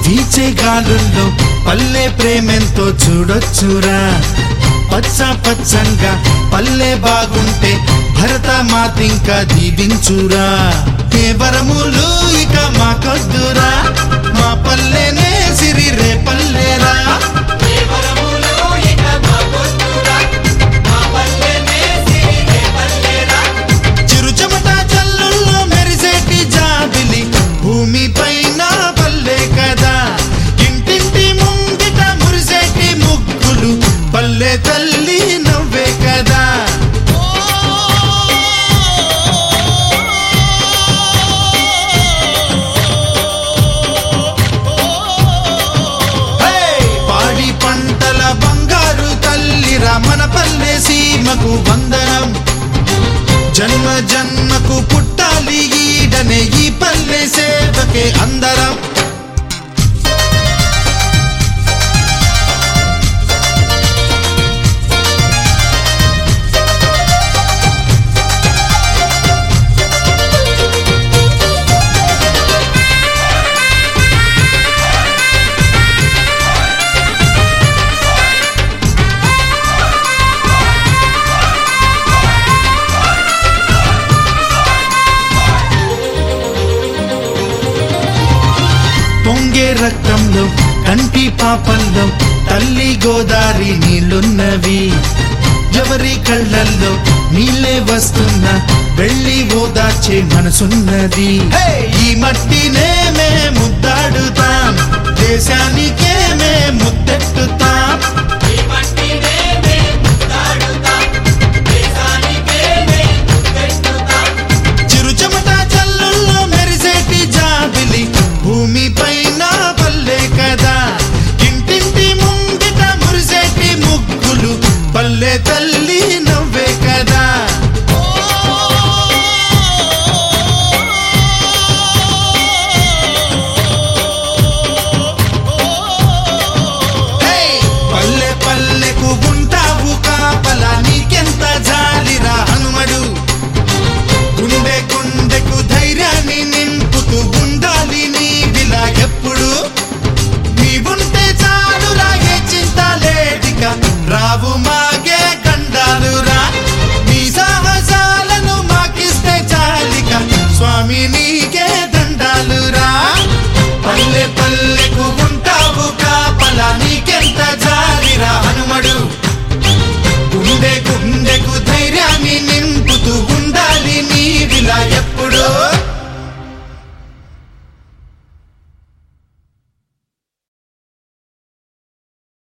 వీచే గాలుల్లో పల్లె ప్రేమెంతో చూడొచ్చురా పచ్చ పచ్చంగా పల్లె బాగుంటే భరత మాతింకా దీవించురా ఏ వరములు ఇక మాకొద్దురా మా పల్లెనే సిరి రే పల్లెరా చిరు చెమట జల్లుల్లో మెరిసేటి జాబిలి భూమి పైన పల్లె కదా ఇంటింటి ముంగిట మురిసేటి ముగ్గులు పల్లె తల్లి నవ్వే కదా హే! పాడి పంటల బంగారు తల్లిరా మన పల్లె సీమకు వందనం జన్మ జన్మకు పుట్టాలి ఈడనే ఈ పల్లె సేవకే అందరం పొంగే రక్తంలో కంటి పాపంలో తల్లి గోదారి నీళ్ళున్నవి ఎవరి కళ్ళల్లో నీళ్ళే వస్తున్నా వెళ్ళి ఓదార్చే మనసున్నది హే! ఈ మట్టినే మే ముద్దాడుతాం దేశానికే మే ముద్దెట్టుతాం